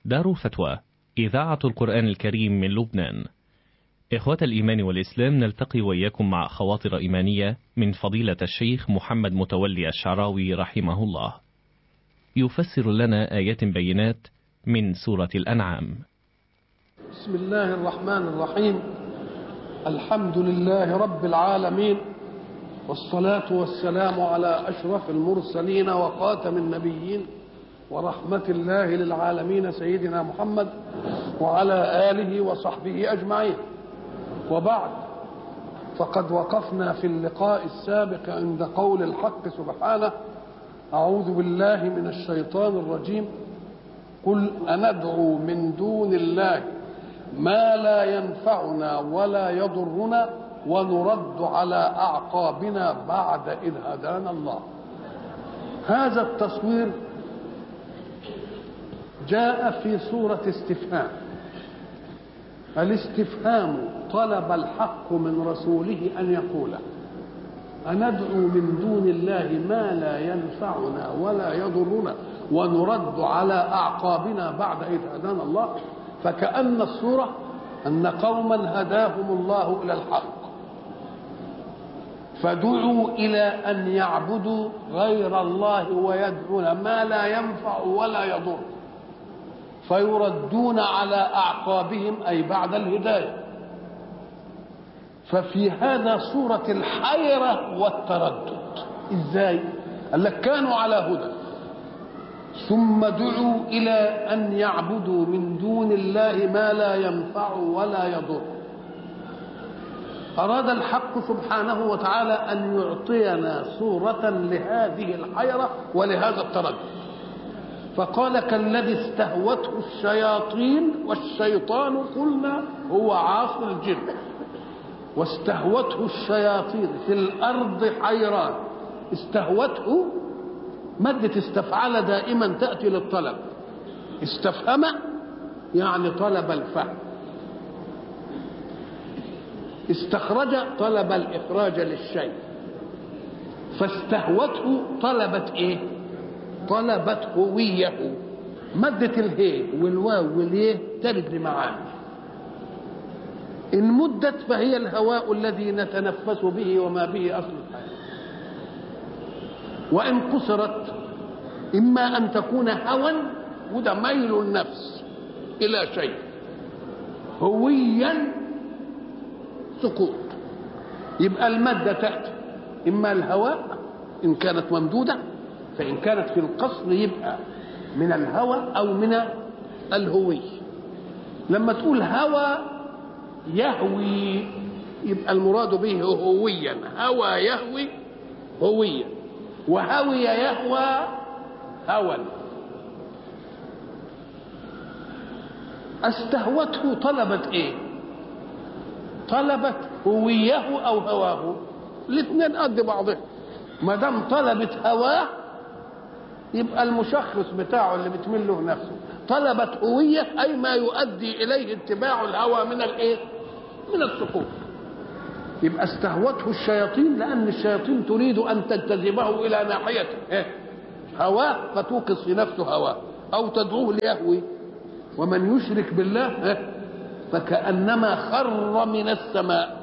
دار الفتوى إذاعة القرآن الكريم من لبنان إخوة الإيمان والإسلام نلتقي وإياكم مع خواطر إيمانية من فضيلة الشيخ محمد متولي الشعراوي رحمه الله يفسر لنا آيات بينات من سورة الأنعام بسم الله الرحمن الرحيم الحمد لله رب العالمين والصلاة والسلام على أشرف المرسلين وخاتم النبيين ورحمة الله للعالمين سيدنا محمد وعلى آله وصحبه أجمعين وبعد فقد وقفنا في اللقاء السابق عند قول الحق سبحانه أعوذ بالله من الشيطان الرجيم قل أندعو من دون الله ما لا ينفعنا ولا يضرنا ونرد على أعقابنا بعد إذ هدانا الله هذا التصوير جاء في صورة استفهام الاستفهام طلب الحق من رسوله أن يقوله أندعو من دون الله ما لا ينفعنا ولا يضرنا ونرد على أعقابنا بعد إذ هدانا الله فكأن الصورة أن قوما هداهم الله إلى الحق فدعوا إلى أن يعبدوا غير الله ويدعون ما لا ينفع ولا يضر فيردون على أعقابهم أي بعد الهداية ففي هذا صورة الحيرة والتردد إزاي؟ قال لك كانوا على هدى ثم دعوا إلى أن يعبدوا من دون الله ما لا ينفع ولا يضر أراد الحق سبحانه وتعالى أن يعطينا صورة لهذه الحيرة ولهذا التردد فقال كالذي استهوته الشياطين والشيطان قلنا هو عاصي الجن واستهوته الشياطين في الأرض حيران استهوته مادة استفعل دائما تأتي للطلب استفهم يعني طلب الفهم استخرج طلب الإخراج للشيء فاستهوته طلبت إيه طلبت هويه مادة الهي والواو واليه ترد معاني إن مدت فهي الهواء الذي نتنفس به وما به أصل الحياة وإن قصرت إما أن تكون هوى وده ميل النفس إلى شيء هويا سقوط يبقى المادة تأتي إما الهواء إن كانت ممدودة فإن كانت في القصر يبقى من الهوى أو من الهوي لما تقول هوى يهوي يبقى المراد به هويا هوى يهوي هويا وهوي يهوى هوى استهوته طلبت ايه طلبت هويه او هواه الاثنين قد بعضهم ما دام طلبت هواه يبقى المشخص بتاعه اللي بتميل له نفسه طلبت هويه اي ما يؤدي اليه اتباع الهوى من الايه من السقوط يبقى استهوته الشياطين لان الشياطين تريد ان تجتذبه الى ناحيته إيه؟ هواه فتوقظ في نفسه هواه او تدعوه ليهوي ومن يشرك بالله إيه؟ فكانما خر من السماء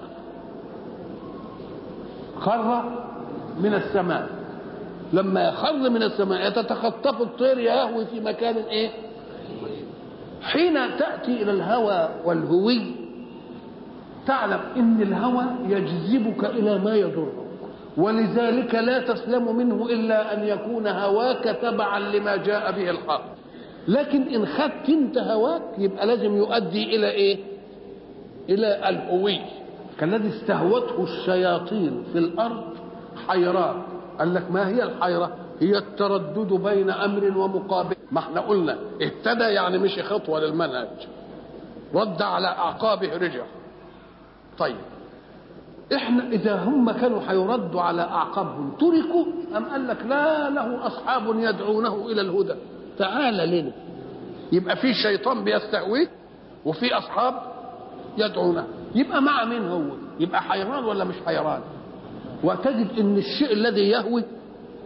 خر من السماء لما يخر من السماء يتتخطف الطير يهوي في مكان ايه حين تأتي إلى الهوى والهوي تعلم إن الهوى يجذبك إلى ما يضرك ولذلك لا تسلم منه إلا أن يكون هواك تبعا لما جاء به الحق لكن إن خدت أنت هواك يبقى لازم يؤدي إلى إيه إلى الهوي كالذي استهوته الشياطين في الأرض حيران قال لك ما هي الحيرة هي التردد بين أمر ومقابل ما احنا قلنا اهتدى يعني مشي خطوة للمنهج رد على أعقابه رجع طيب احنا اذا هم كانوا هيردوا على اعقابهم تركوا ام قال لك لا له اصحاب يدعونه الى الهدى تعال لنا يبقى في شيطان بيستهويه وفي اصحاب يدعونه يبقى مع مين هو يبقى حيران ولا مش حيران وتجد ان الشيء الذي يهوي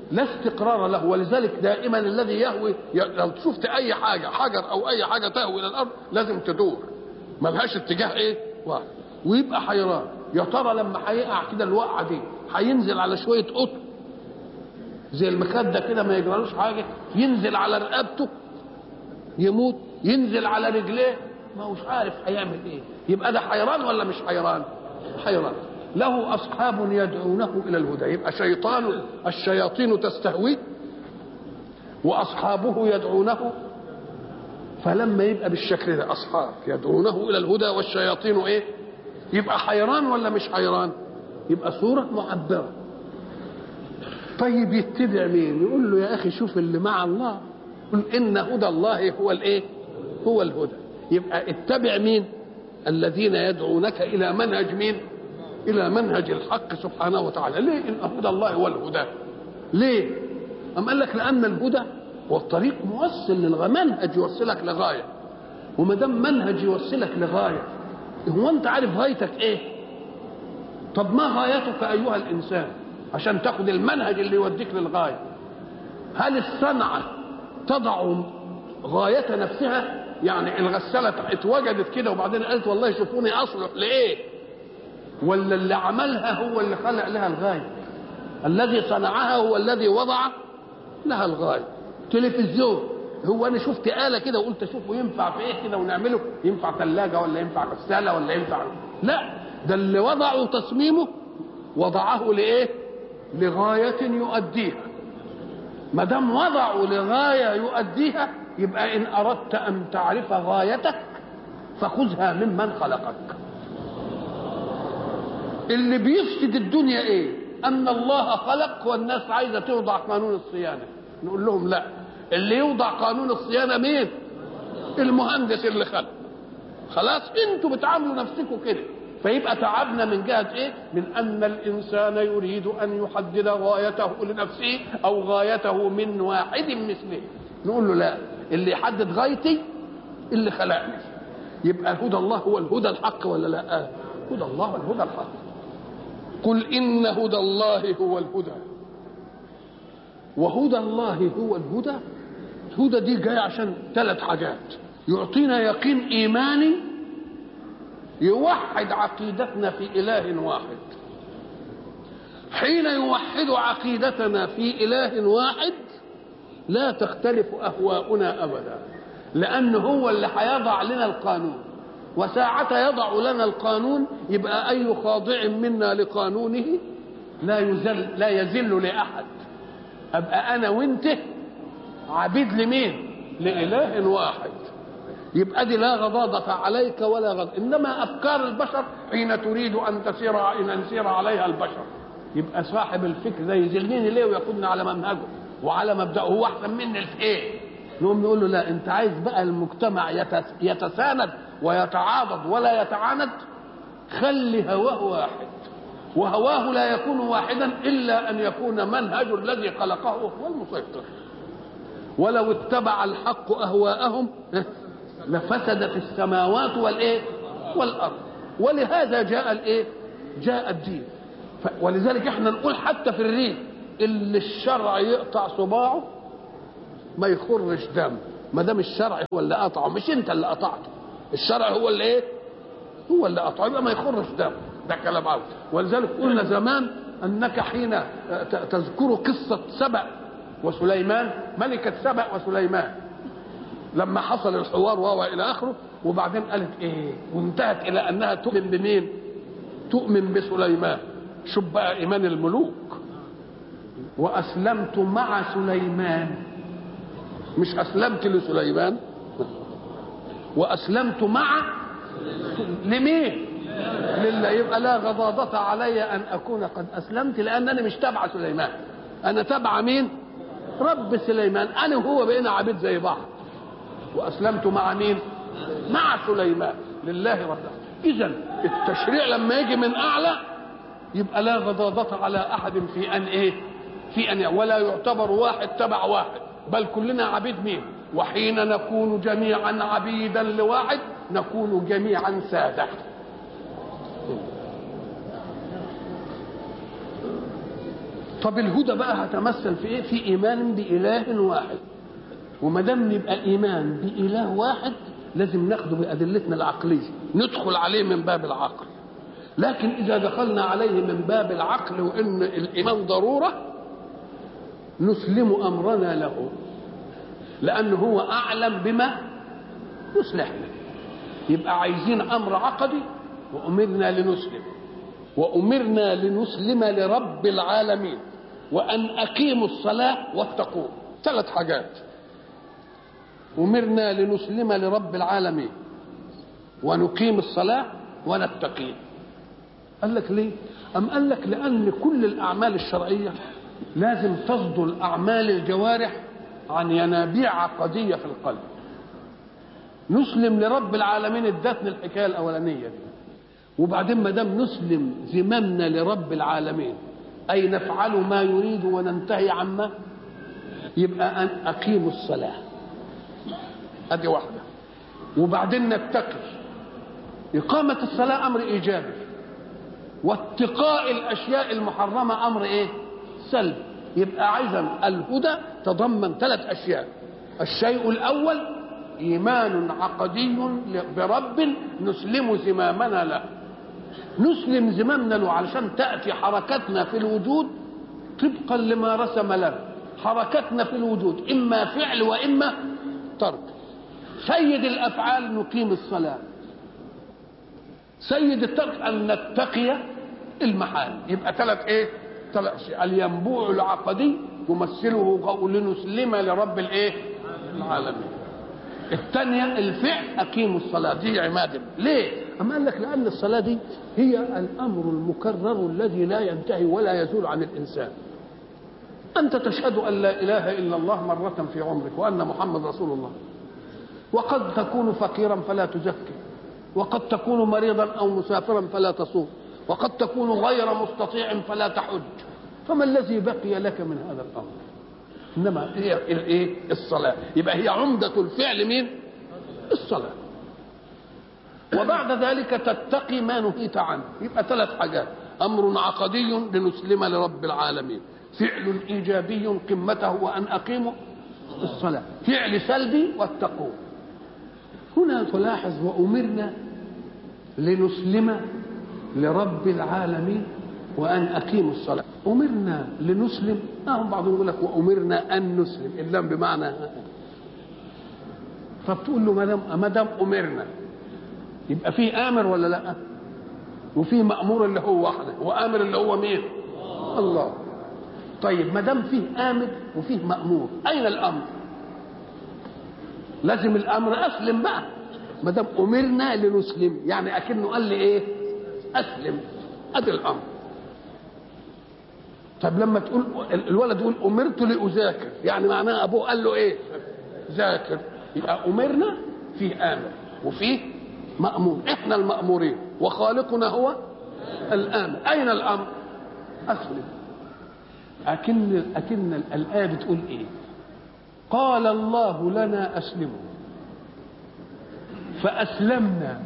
لا استقرار له ولذلك دائما الذي يهوي لو شفت اي حاجه حجر او اي حاجه تهوي الى الارض لازم تدور ملهاش اتجاه ايه واحد ويبقى حيران يا ترى لما هيقع كده الوقعه دي هينزل على شويه قطن زي المخده كده ما يجرالوش حاجه ينزل على رقبته يموت ينزل على رجليه ما هوش عارف هيعمل ايه يبقى ده حيران ولا مش حيران حيران له اصحاب يدعونه الى الهدى يبقى شيطان الشياطين تستهويه واصحابه يدعونه فلما يبقى بالشكل ده اصحاب يدعونه الى الهدى والشياطين ايه يبقى حيران ولا مش حيران يبقى صوره معبره طيب يتبع مين يقول له يا اخي شوف اللي مع الله قل ان هدى الله هو الايه هو الهدى يبقى اتبع مين الذين يدعونك الى منهج مين الى منهج الحق سبحانه وتعالى ليه ان هدى الله هو الهدى ليه أم قال لك لأن الهدى والطريق موصل للمنهج يوصلك لغاية وما دام منهج يوصلك لغاية هو أنت عارف غايتك إيه؟ طب ما غايتك أيها الإنسان عشان تاخد المنهج اللي يوديك للغاية هل الصنعة تضع غاية نفسها يعني الغسالة اتوجدت كده وبعدين قالت والله شوفوني أصلح لإيه ولا اللي عملها هو اللي خلق لها الغاية الذي صنعها هو الذي وضع لها الغاية تلفزيون هو انا شفت آلة كده وقلت اشوفه ينفع في ايه كده ونعمله ينفع ثلاجة ولا ينفع غسالة ولا ينفع لا ده اللي وضعوا تصميمه وضعه لايه لغاية يؤديها ما دام وضعوا لغاية يؤديها يبقى إن أردت أن تعرف غايتك فخذها ممن خلقك اللي بيفسد الدنيا ايه ان الله خلق والناس عايزه توضع قانون الصيانه نقول لهم لا اللي يوضع قانون الصيانه مين المهندس اللي خلق خلاص انتوا بتعاملوا نفسكم كده فيبقى تعبنا من جهه ايه من ان الانسان يريد ان يحدد غايته لنفسه او غايته من واحد مثله نقول له لا اللي يحدد غايتي اللي خلقني يبقى هدى الله هو الهدى الحق ولا لا هدى الله هو الهدى الحق قل إن هدى الله هو الهدى وهدى الله هو الهدى الهدى دي جاي عشان ثلاث حاجات يعطينا يقين إيماني يوحد عقيدتنا في إله واحد حين يوحد عقيدتنا في إله واحد لا تختلف أهواؤنا أبدا لأنه هو اللي هيضع لنا القانون وساعة يضع لنا القانون يبقى أي خاضع منا لقانونه لا يزل لا يزل لأحد أبقى أنا وأنت عبيد لمين؟ لإله واحد يبقى دي لا غضاضة عليك ولا غض إنما أفكار البشر حين تريد أن تسير أن يسير عليها البشر يبقى صاحب الفكر ده يذلني ليه وياخدني على منهجه وعلى مبدأه هو أحسن مني في إيه؟ نقوم نقول له لا أنت عايز بقى المجتمع يتساند ويتعاضد ولا يتعاند خلي هواه واحد وهواه لا يكون واحدا الا ان يكون منهج الذي خلقه هو المسيطر ولو اتبع الحق اهواءهم لفسدت السماوات والايه والارض ولهذا جاء الايه جاء الدين ولذلك احنا نقول حتى في الريف اللي الشرع يقطع صباعه ما يخرش دم ما دام الشرع هو اللي قطعه مش انت اللي قطعته الشرع هو اللي ايه هو اللي قطعه يبقى ما يخرش دم ده كلام عاوز ولذلك قلنا زمان انك حين تذكر قصه سبأ وسليمان ملكة سبأ وسليمان لما حصل الحوار وهو الى اخره وبعدين قالت ايه وانتهت الى انها تؤمن بمين تؤمن بسليمان شوف بقى ايمان الملوك واسلمت مع سليمان مش اسلمت لسليمان واسلمت مع لمين لله يبقى لا غضاضة علي ان اكون قد اسلمت لانني مش تبع سليمان انا تبع مين رب سليمان انا وهو بقينا عبيد زي بعض واسلمت مع مين مع سليمان لله رب اذا التشريع لما يجي من اعلى يبقى لا غضاضة على احد في ان ايه في ان ولا يعتبر واحد تبع واحد بل كلنا عبيد مين وحين نكون جميعا عبيدا لواحد نكون جميعا سادة طب الهدى بقى هتمثل في ايه في ايمان باله واحد وما دام يبقى ايمان باله واحد لازم ناخده بادلتنا العقليه ندخل عليه من باب العقل لكن اذا دخلنا عليه من باب العقل وان الايمان ضروره نسلم امرنا له لانه هو اعلم بما يصلحنا يبقى عايزين امر عقدي وامرنا لنسلم وامرنا لنسلم لرب العالمين وان اقيموا الصلاه واتقوه ثلاث حاجات امرنا لنسلم لرب العالمين ونقيم الصلاه ونتقيه قال لك ليه ام قال لك لان كل الاعمال الشرعيه لازم تصدر اعمال الجوارح عن ينابيع عقديه في القلب نسلم لرب العالمين ادتنا الحكايه الاولانيه دي وبعدين ما دام نسلم زمامنا لرب العالمين اي نفعل ما يريد وننتهي عما يبقى ان اقيموا الصلاه ادي واحده وبعدين نتقي اقامه الصلاه امر ايجابي واتقاء الاشياء المحرمه امر ايه سلب يبقى عايزا الهدى تضمن ثلاث اشياء الشيء الاول ايمان عقدي برب نسلم زمامنا له نسلم زمامنا له علشان تاتي حركتنا في الوجود طبقا لما رسم لنا حركتنا في الوجود اما فعل واما ترك سيد الافعال نقيم الصلاه سيد الترك ان نتقي المحال يبقى ثلاث ايه ثلاث اشياء الينبوع العقدي يمثله قول نسلم لرب الايه العالمين الثانية الفعل أقيموا الصلاة دي عماد ليه؟ أما قال لك لأن الصلاة دي هي الأمر المكرر الذي لا ينتهي ولا يزول عن الإنسان أنت تشهد أن لا إله إلا الله مرة في عمرك وأن محمد رسول الله وقد تكون فقيرا فلا تزكي وقد تكون مريضا أو مسافرا فلا تصوم وقد تكون غير مستطيع فلا تحج فما الذي بقي لك من هذا الأمر انما هي الايه الصلاه يبقى هي عمده الفعل مين الصلاه وبعد ذلك تتقي ما نهيت عنه يبقى ثلاث حاجات امر عقدي لنسلم لرب العالمين فعل ايجابي قمته وان اقيموا الصلاه فعل سلبي واتقوه هنا تلاحظ وامرنا لنسلم لرب العالمين وان اقيموا الصلاه امرنا لنسلم هم بعضهم يقول لك وامرنا ان نسلم اللام بمعنى فبتقول له ما دام ما دام امرنا يبقى في امر ولا لا وفي مامور اللي هو واحده وامر اللي هو مين الله طيب ما دام فيه امر وفيه مامور اين الامر لازم الامر اسلم بقى ما دام امرنا لنسلم يعني اكنه قال لي ايه اسلم ادي الامر طب لما تقول الولد يقول امرت لاذاكر يعني معناها ابوه قال له ايه ذاكر يبقى امرنا فيه امر وفيه مامور احنا المامورين وخالقنا هو الامر اين الامر اسلم اكن اكن الايه بتقول ايه قال الله لنا اسلموا فاسلمنا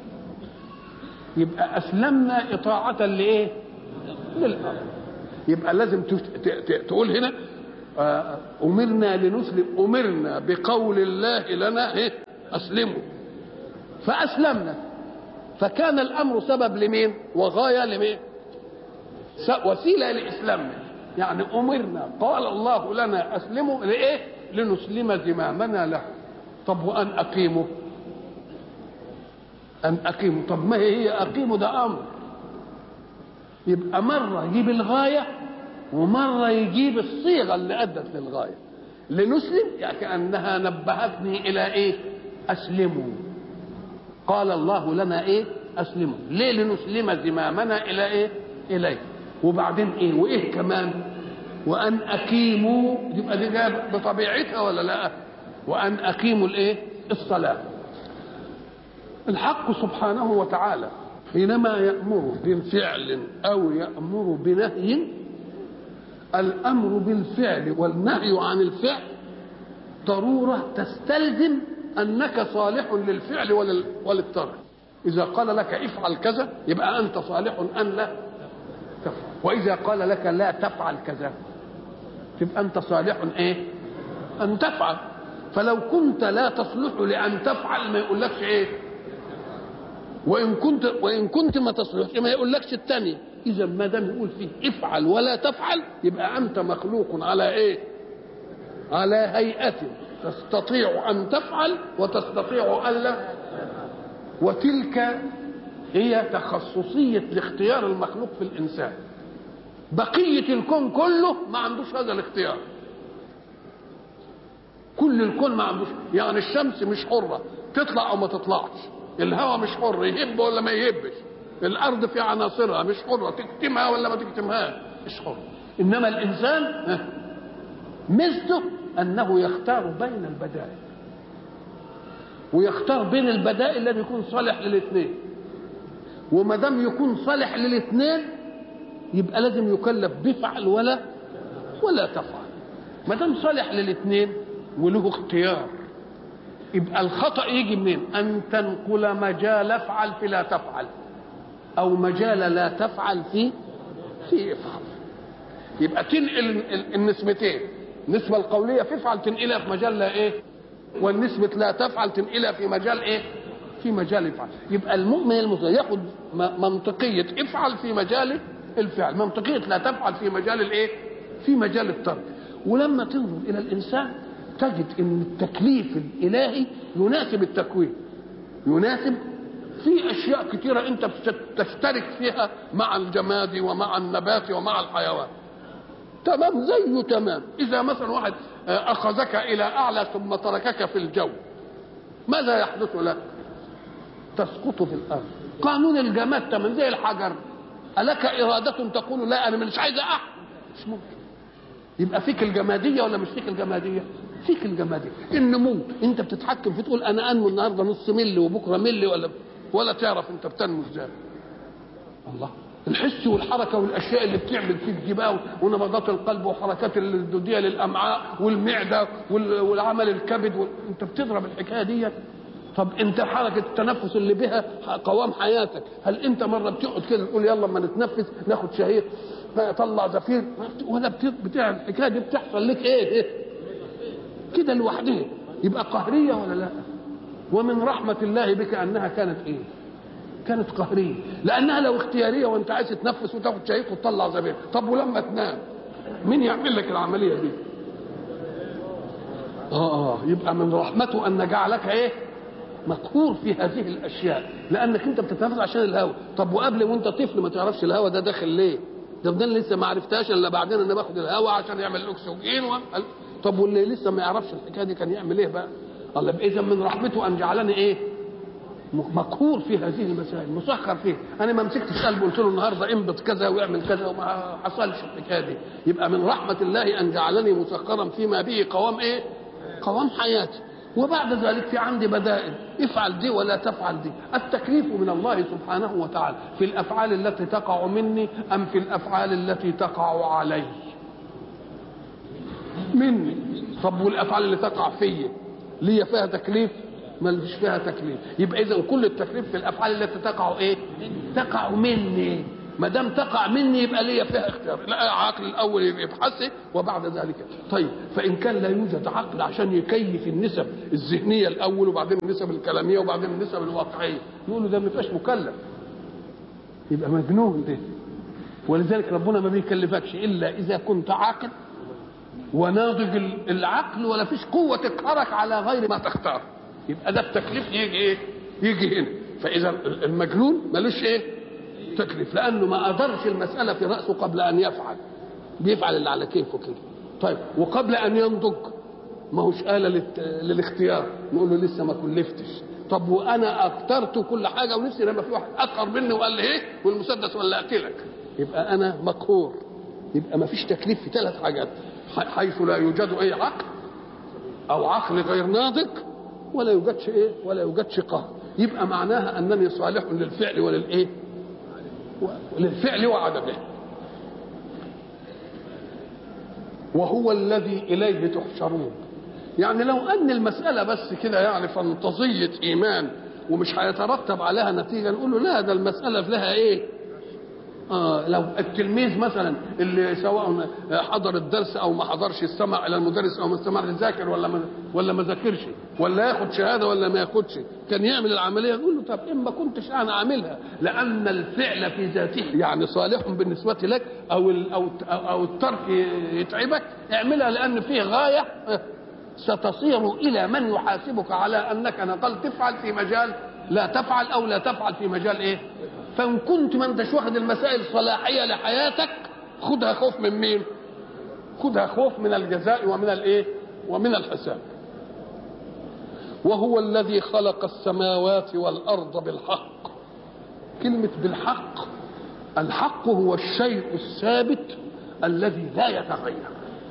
يبقى اسلمنا اطاعه لايه للامر يبقى لازم تقول هنا امرنا لنسلم امرنا بقول الله لنا ايه اسلموا فاسلمنا فكان الامر سبب لمين وغايه لمين وسيله لاسلامنا يعني امرنا قال الله لنا اسلموا لايه لنسلم زمامنا له طب وان اقيموا ان اقيموا طب ما هي اقيموا ده امر يبقى مرة يجيب الغاية ومرة يجيب الصيغة اللي أدت للغاية لنسلم يعني كأنها نبهتني إلى إيه أسلموا قال الله لنا إيه أسلموا ليه لنسلم زمامنا إلى إيه إليه وبعدين إيه وإيه كمان وأن أقيموا يبقى دي جايه بطبيعتها ولا لا وأن أقيموا الإيه الصلاة الحق سبحانه وتعالى حينما يأمر بفعل أو يأمر بنهي الأمر بالفعل والنهي عن الفعل ضرورة تستلزم أنك صالح للفعل وللترك إذا قال لك افعل كذا يبقى أنت صالح أن لا تفعل واذا قال لك لا تفعل كذا تبقى انت صالح ايه ان تفعل فلو كنت لا تصلح لان تفعل ما يقولكش ايه وان كنت وان كنت ما تصلحش ما يقولكش الثاني اذا ما دام يقول فيه افعل ولا تفعل يبقى انت مخلوق على ايه على هيئه تستطيع ان تفعل وتستطيع الا وتلك هي تخصصيه الاختيار المخلوق في الانسان بقيه الكون كله ما عندوش هذا الاختيار كل الكون ما عندوش يعني الشمس مش حره تطلع او ما تطلعش الهواء مش حر يهب ولا ما يهبش الارض في عناصرها مش حره تكتمها ولا ما تكتمهاش مش حر انما الانسان ميزته انه يختار بين البدائل ويختار بين البدائل الذي يكون صالح للاثنين وما دام يكون صالح للاثنين يبقى لازم يكلف بفعل ولا ولا تفعل ما دام صالح للاثنين وله اختيار يبقى الخطا يجي منين ان تنقل مجال افعل في لا تفعل او مجال لا تفعل في في افعل يبقى تنقل النسبتين النسبه القوليه في افعل تنقلها في مجال لا ايه والنسبه لا تفعل تنقلها في مجال ايه في مجال افعل يبقى المؤمن المسلم ياخد منطقيه افعل في مجال الفعل منطقيه لا تفعل في مجال الايه في مجال الترك ولما تنظر الى الانسان تجد ان التكليف الالهي يناسب التكوين يناسب في اشياء كثيره انت تشترك فيها مع الجماد ومع النبات ومع الحيوان تمام زيه تمام اذا مثلا واحد اخذك الى اعلى ثم تركك في الجو ماذا يحدث لك تسقط في الارض قانون الجماد تمام زي الحجر ألك إرادة تقول لا أنا مش عايز أحد مش ممكن يبقى فيك الجمادية ولا مش فيك الجمادية فيك الجمادية النمو انت بتتحكم في تقول انا انمو النهارده نص ملي وبكره ملي ولا ولا تعرف انت بتنمو ازاي الله الحس والحركة والأشياء اللي بتعمل فيك دي بقى ونبضات القلب وحركات الدودية للأمعاء والمعدة والعمل الكبد وال... أنت بتضرب الحكاية دي طب أنت حركة التنفس اللي بها قوام حياتك هل أنت مرة بتقعد كده تقول يلا ما نتنفس ناخد شهيق طلع زفير ولا بتعمل الحكاية دي بتحصل لك إيه, إيه؟ كده لوحدها يبقى قهرية ولا لا ومن رحمة الله بك أنها كانت إيه كانت قهرية لأنها لو اختيارية وأنت عايز تتنفس وتاخد شهيق وتطلع زبيب طب ولما تنام مين يعمل لك العملية دي آه آه يبقى من رحمته أن جعلك إيه مقهور في هذه الأشياء لأنك أنت بتتنفس عشان الهواء طب وقبل وأنت طفل ما تعرفش الهواء ده داخل ليه ده ده لسه ما عرفتهاش الا بعدين انا باخد الهواء عشان يعمل الاكسجين و... طب واللي لسه ما يعرفش الحكايه دي كان يعمل ايه بقى؟ قال اذا من رحمته ان جعلني ايه؟ مقهور في هذه المسائل مسخر فيه انا ما مسكتش قلبه قلت له النهارده انبط كذا واعمل كذا وما حصلش الحكايه دي يبقى من رحمه الله ان جعلني مسخرا فيما به قوام ايه؟ قوام حياتي وبعد ذلك في عندي بدائل افعل دي ولا تفعل دي التكليف من الله سبحانه وتعالى في الافعال التي تقع مني ام في الافعال التي تقع علي مني طب والافعال اللي تقع فيا ليا فيها تكليف ما فيش فيها تكليف يبقى اذا كل التكليف في الافعال التي تقع ايه تقع مني ما دام تقع مني يبقى ليا فيها اختيار العقل الاول يبحث وبعد ذلك طيب فان كان لا يوجد عقل عشان يكيف النسب الذهنيه الاول وبعدين النسب الكلاميه وبعدين النسب الواقعيه نقول له ده ما يبقاش مكلف يبقى مجنون ده ولذلك ربنا ما بيكلفكش الا اذا كنت عاقل وناضج العقل ولا فيش قوه تقهرك على غير ما تختار يبقى ده التكليف يجي ايه يجي هنا فاذا المجنون ملوش ايه تكليف لانه ما ادرش المساله في راسه قبل ان يفعل بيفعل اللي على كيفه كده طيب وقبل ان ينضج ما هوش آلة للت... للاختيار نقول له لسه ما كلفتش طب وانا اخترت كل حاجه ونفسي لما في واحد اقهر مني وقال لي ايه والمسدس ولا اقتلك يبقى انا مقهور يبقى ما فيش تكليف في ثلاث حاجات حيث لا يوجد اي عقل او عقل غير ناضج ولا يوجدش ايه ولا يوجدش قهر يبقى معناها انني صالح للفعل وللايه للفعل وعدمه وهو الذي اليه تحشرون يعني لو ان المساله بس كده يعني فانتظيه ايمان ومش هيترتب عليها نتيجه نقول له لا ده المساله لها ايه آه لو التلميذ مثلا اللي سواء حضر الدرس او ما حضرش استمع الى المدرس او ما استمعش ذاكر ولا ما ولا ما ذاكرش ولا ياخد شهاده ولا ما ياخدش كان يعمل العمليه يقول له طب ان ما كنتش انا اعملها لان الفعل في ذاته يعني صالح بالنسبه لك او ال او او الترك يتعبك اعملها لان فيه غايه ستصير الى من يحاسبك على انك نقلت تفعل في مجال لا تفعل او لا تفعل في مجال ايه فان كنت ما انتش واخد المسائل صلاحيه لحياتك خدها خوف من مين خدها خوف من الجزاء ومن الايه ومن الحساب وهو الذي خلق السماوات والارض بالحق كلمه بالحق الحق هو الشيء الثابت الذي لا يتغير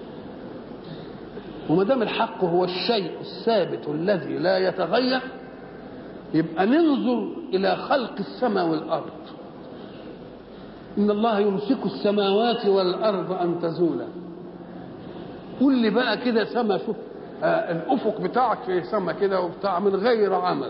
وما دام الحق هو الشيء الثابت الذي لا يتغير يبقى ننظر الى خلق السماء والارض ان الله يمسك السماوات والارض ان تزولا قول لي بقى كده سما شوف آه الافق بتاعك في سما كده وبتاع من غير عمد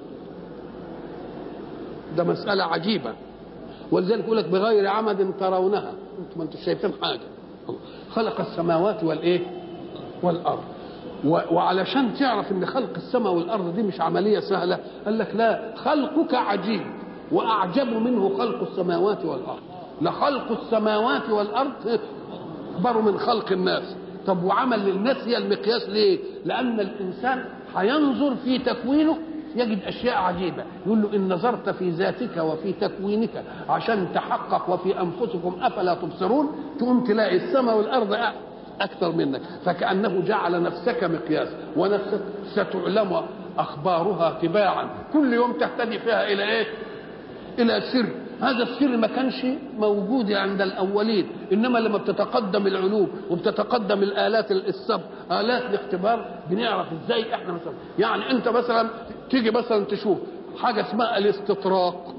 ده مسألة عجيبة ولذلك يقول لك بغير عمد ترونها انتم ما انتم شايفين حاجة خلق السماوات والايه والارض وعلشان تعرف ان خلق السماء والارض دي مش عمليه سهله قال لك لا خلقك عجيب واعجب منه خلق السماوات والارض لخلق السماوات والارض اكبر من خلق الناس طب وعمل للناس هي المقياس ليه لان الانسان هينظر في تكوينه يجد اشياء عجيبه يقول له ان نظرت في ذاتك وفي تكوينك عشان تحقق وفي انفسكم افلا تبصرون تقوم تلاقي السماء والارض اكثر منك فكانه جعل نفسك مقياس ونفسك ستعلم اخبارها تباعا كل يوم تهتدي فيها الى ايه الى سر هذا السر ما كانش موجود عند الاولين انما لما بتتقدم العلوم وبتتقدم الالات السب الات الاختبار بنعرف ازاي احنا مثلا يعني انت مثلا تيجي مثلا تشوف حاجه اسمها الاستطراق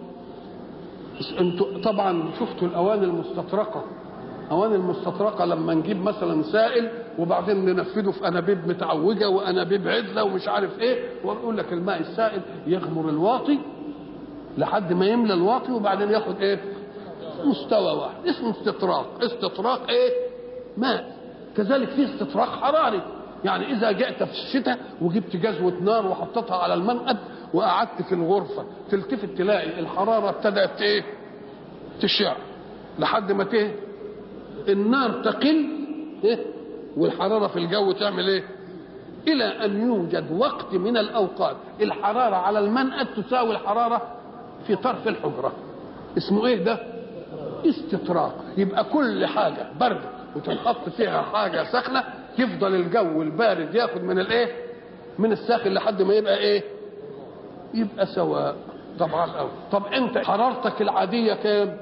انتوا طبعا شفتوا الاواني المستطرقه اواني المستطرقه لما نجيب مثلا سائل وبعدين ننفذه في انابيب متعوجه وانابيب عدله ومش عارف ايه ويقول لك الماء السائل يغمر الواطي لحد ما يملى الواطي وبعدين ياخد ايه مستوى واحد اسمه استطراق استطراق ايه ماء كذلك في استطراق حراري يعني اذا جئت في الشتاء وجبت جزوه نار وحطيتها على المنقد وقعدت في الغرفه تلتفت تلاقي الحراره ابتدات ايه تشع لحد ما ته النار تقل إيه؟ والحراره في الجو تعمل ايه الى ان يوجد وقت من الاوقات الحراره على المنقد تساوي الحراره في طرف الحجره اسمه ايه ده استطراق يبقى كل حاجه برد وتنحط فيها حاجه سخنه يفضل الجو البارد ياخد من الايه من الساخن لحد ما يبقى ايه يبقى سواء طبعا الأول طب انت حرارتك العاديه كام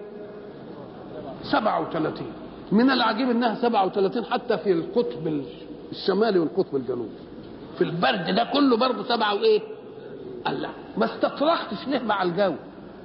37 من العجيب انها 37 حتى في القطب الشمالي والقطب الجنوبي في البرد ده كله برضه سبعة وايه الله ما استطرقتش ليه مع الجو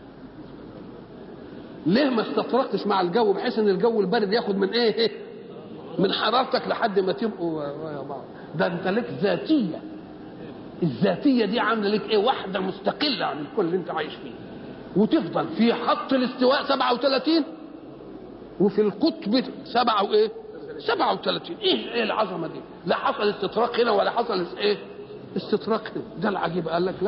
ليه ما استطرقتش مع الجو بحيث ان الجو البارد ياخد من ايه من حرارتك لحد ما تبقوا يا بعض ده انت لك ذاتيه الذاتيه دي عامله لك ايه واحده مستقله عن الكل اللي انت عايش فيه وتفضل في خط الاستواء 37 وفي القطب سبعة وايه 37 ايه ايه العظمه دي لا حصل استطراق هنا ولا حصل ايه استطراق هنا ده العجيب قال لك لا